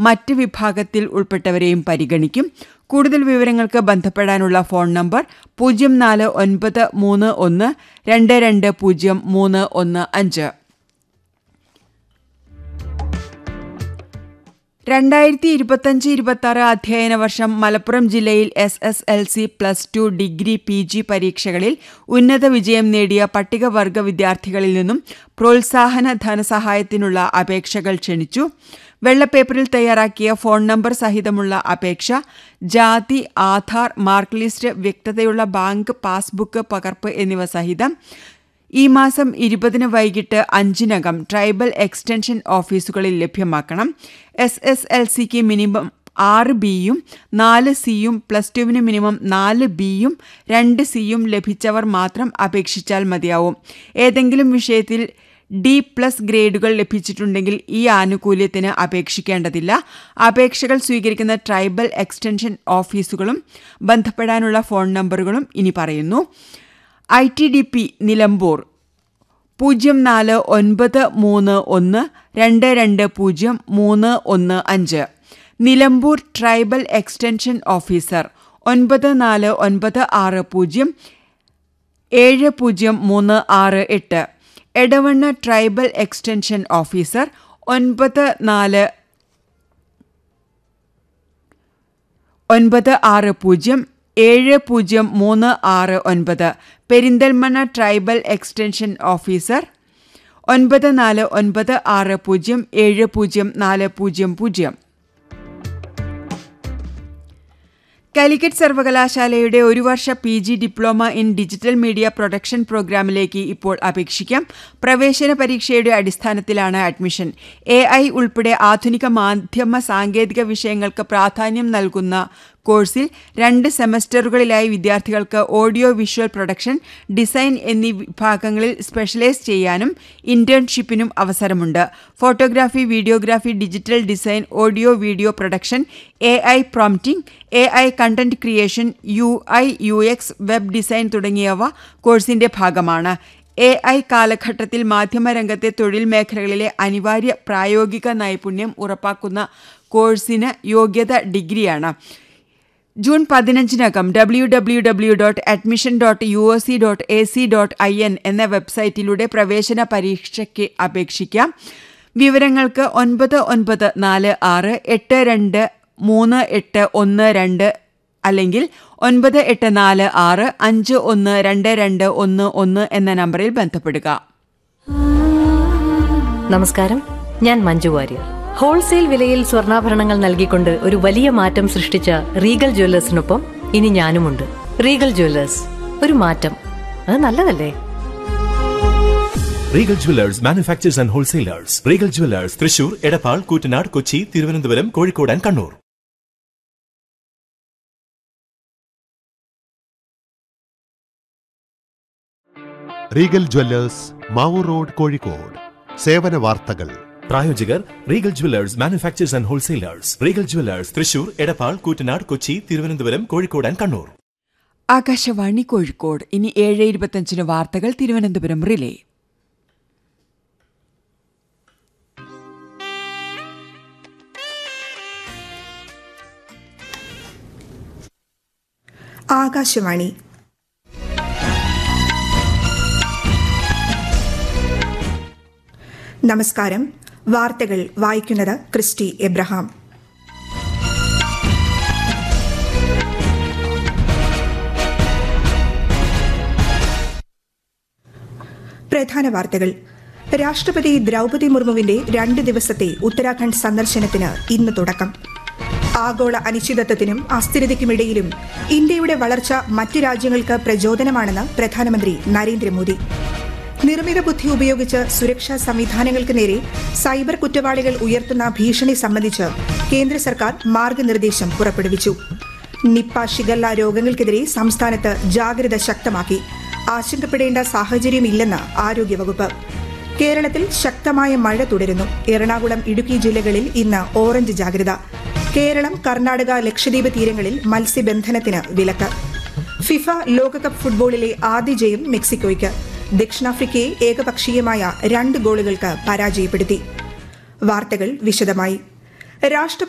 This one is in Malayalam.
മറ്റ് വിഭാഗത്തിൽ ഉൾപ്പെട്ടവരെയും പരിഗണിക്കും കൂടുതൽ വിവരങ്ങൾക്ക് ബന്ധപ്പെടാനുള്ള ഫോൺ നമ്പർ പൂജ്യം നാല് ഒൻപത് മൂന്ന് ഒന്ന് രണ്ട് രണ്ട് പൂജ്യം മൂന്ന് ഒന്ന് അഞ്ച് രണ്ടായിരത്തി ഇരുപത്തഞ്ച് ഇരുപത്തി ആറ് അധ്യയന വർഷം മലപ്പുറം ജില്ലയിൽ S S L C plus two degree P G പരീക്ഷകളിൽ ഉന്നത വിജയം നേടിയ പട്ടികവർഗ വിദ്യാർത്ഥികളിൽ നിന്നും പ്രോത്സാഹന ധനസഹായത്തിനുള്ള അപേക്ഷകൾ ക്ഷണിച്ചു വെള്ളപ്പേപ്പറിൽ തയ്യാറാക്കിയ ഫോൺ നമ്പർ സഹിതമുള്ള അപേക്ഷ ജാതി ആധാർ മാർക്ക് ലിസ്റ്റ് വ്യക്തതയുള്ള ബാങ്ക് പാസ്ബുക്ക് പകർപ്പ് എന്നിവ സഹിതം ഈ മാസം ഇരുപതിന് വൈകിട്ട് അഞ്ചിനകം ട്രൈബൽ എക്സ്റ്റൻഷൻ ഓഫീസുകളിൽ ലഭ്യമാക്കണം എസ് എസ് എൽ സിക്ക് മിനിമം ആറ് ബിയും നാല് സിയും പ്ലസ് ടുവിന് മിനിമം നാല് ബിയും രണ്ട് സിയും ലഭിച്ചവർ മാത്രം അപേക്ഷിച്ചാൽ മതിയാവും ഏതെങ്കിലും വിഷയത്തിൽ ഡി പ്ലസ് ഗ്രേഡുകൾ ലഭിച്ചിട്ടുണ്ടെങ്കിൽ ഈ ആനുകൂല്യത്തിന് അപേക്ഷിക്കേണ്ടതില്ല അപേക്ഷകൾ സ്വീകരിക്കുന്ന ട്രൈബൽ എക്സ്റ്റൻഷൻ ഓഫീസുകളും ബന്ധപ്പെടാനുള്ള ഫോൺ നമ്പറുകളും ഇനി പറയുന്നു I T D P Nilambur പൂജ്യം നാല് ഒൻപത് മൂന്ന് ഒന്ന് രണ്ട് രണ്ട് പൂജ്യം മൂന്ന് ഒന്ന് അഞ്ച് നിലമ്പൂർ ട്രൈബൽ എക്സ്റ്റൻഷൻ ഓഫീസർ ഒൻപത് നാല് ഒൻപത് ആറ് പൂജ്യം ഏഴ് പൂജ്യം മൂന്ന് ആറ് എട്ട് എടവണ്ണ ട്രൈബൽ എക്സ്റ്റൻഷൻ ഓഫീസർ ഒൻപത് നാല് ഒൻപത് ആറ് പൂജ്യം ഏഴ് പൂജ്യം മൂന്ന് ആറ് ഒൻപത് പെരിന്തൽമണ്ണ ട്രൈബൽ എക്സ്റ്റൻഷൻ ഓഫീസർ ഒൻപത് നാല് ഒൻപത് ആറ് പൂജ്യം ഏഴ് പൂജ്യം നാല് പൂജ്യം പൂജ്യം കാലിക്കറ്റ് സർവകലാശാലയുടെ ഒരു വർഷ P G diploma in digital media production പ്രോഗ്രാമിലേക്ക് ഇപ്പോൾ അപേക്ഷിക്കാം പ്രവേശന പരീക്ഷയുടെ അടിസ്ഥാനത്തിലാണ് അഡ്മിഷൻ എ ഐ ഉൾപ്പെടെ ആധുനിക മാധ്യമ സാങ്കേതിക വിഷയങ്ങൾക്ക് പ്രാധാന്യം നൽകുന്ന കോഴ്സിൽ രണ്ട് സെമസ്റ്ററുകളിലായി വിദ്യാർത്ഥികൾക്ക് ഓഡിയോ വിഷ്വൽ പ്രൊഡക്ഷൻ ഡിസൈൻ എന്നീ വിഭാഗങ്ങളിൽ സ്പെഷ്യലൈസ് ചെയ്യാനും ഇന്റേൺഷിപ്പിനും അവസരമുണ്ട് photography videography digital design audio video production A I prompting A I content creation U I U X web design തുടങ്ങിയവ കോഴ്സിന്റെ ഭാഗമാണ് എ ഐ കാലഘട്ടത്തിൽ മാധ്യമരംഗത്തെ തൊഴിൽ മേഖലകളിലെ അനിവാര്യ പ്രായോഗിക നൈപുണ്യം ഉറപ്പാക്കുന്ന കോഴ്സിന് യോഗ്യത ഡിഗ്രിയാണ് ജൂൺ പതിനഞ്ചിനകം W W W dot admission dot U S C dot A C dot I N എന്ന വെബ്സൈറ്റിലൂടെ പ്രവേശന പരീക്ഷയ്ക്ക് അപേക്ഷിക്കാം വിവരങ്ങൾക്ക് ഒൻപത് ഒൻപത് നാല് ആറ് എട്ട് രണ്ട് മൂന്ന് എട്ട് ഒന്ന് രണ്ട് അല്ലെങ്കിൽ ഒൻപത് എട്ട് നാല് ആറ് അഞ്ച് ഒന്ന് രണ്ട് രണ്ട് ഒന്ന് ഒന്ന് എന്ന നമ്പറിൽ ബന്ധപ്പെടുക നമസ്കാരം ഞാൻ മഞ്ജു വാര്യർ ഹോൾസെയിൽ വിലയിൽ സ്വർണ്ണാഭരണങ്ങൾ നൽകിക്കൊണ്ട് ഒരു വലിയ മാറ്റം സൃഷ്ടിച്ച റീഗൽ ജ്വല്ലേഴ്സിനൊപ്പം ഇനി ഞാനുമുണ്ട് റീഗൽ ജ്വല്ലേഴ്സ് ഒരു മാറ്റം അത് നല്ലതല്ലേ Regal Jewellers manufacturers and wholesalers Regal Jewellers Thrissur Edappal Koottanad Kochi Thiruvananthapuram Kozhikode and Kannur Regal Jewellers Mavoor road Kozhikode സേവന വാർത്തകൾ പ്രായോജകർ Regal Jewellers manufacturers and wholesalers Regal Jewellers Thrissur Edappal Koottanad Kochi Thiruvananthapuram Kozhikode and Kannur Akashvani Kozhikode ഇനി ഏഴ് ഇരുപത്തഞ്ചിന് വാർത്തകൾ തിരുവനന്തപുരം റിലേ ആകാശവാണി നമസ്കാരം വാർത്തകൾ വായിക്കുന്നത് ക്രിസ്റ്റി എബ്രഹാം പ്രധാന വാർത്തകൾ രാഷ്ട്രപതി ദ്രൗപതി മുർമുവിന്റെ രണ്ട് ദിവസത്തെ ഉത്തരാഖണ്ഡ് സന്ദർശനത്തിന് ഇന്ന് തുടക്കം ആഗോള അനിശ്ചിതത്വത്തിനും അസ്ഥിരതയ്ക്കുമിടയിലും ഇന്ത്യയുടെ വളർച്ച മറ്റ് രാജ്യങ്ങൾക്ക് പ്രചോദനമാണെന്ന് പ്രധാനമന്ത്രി നരേന്ദ്രമോദി നിർമ്മിത ബുദ്ധി ഉപയോഗിച്ച് സുരക്ഷാ സംവിധാനങ്ങൾക്ക് നേരെ സൈബർ കുറ്റവാളികൾ ഉയർത്തുന്ന ഭീഷണി സംബന്ധിച്ച് കേന്ദ്ര സർക്കാർ മാർഗനിർദ്ദേശം പുറപ്പെടുവിച്ചു നിപ്പ ഷിഗല്ല രോഗങ്ങൾക്കെതിരെ സംസ്ഥാനത്ത് ജാഗ്രത ശക്തമാക്കി ആശങ്കപ്പെടേണ്ട സാഹചര്യമില്ലെന്ന് ആരോഗ്യവകുപ്പ് കേരളത്തിൽ ശക്തമായ മഴ തുടരുന്നു എറണാകുളം ഇടുക്കി ജില്ലകളിൽ ഇന്ന് ഓറഞ്ച് ജാഗ്രത കേരളം കർണാടക ലക്ഷദ്വീപ് തീരങ്ങളിൽ മത്സ്യബന്ധനത്തിന് വിലക്ക് ഫിഫ ലോകകപ്പ് ഫുട്ബോളിലെ ആദ്യ ജയം മെക്സിക്കോയ്ക്ക് ദക്ഷിണാഫ്രിക്കയെ ഏകപക്ഷീയമായ രണ്ട് ഗോളുകൾക്ക് പരാജയപ്പെടുത്തി വാർത്തകൾ വിശദമായി രാഷ്ട്രപതി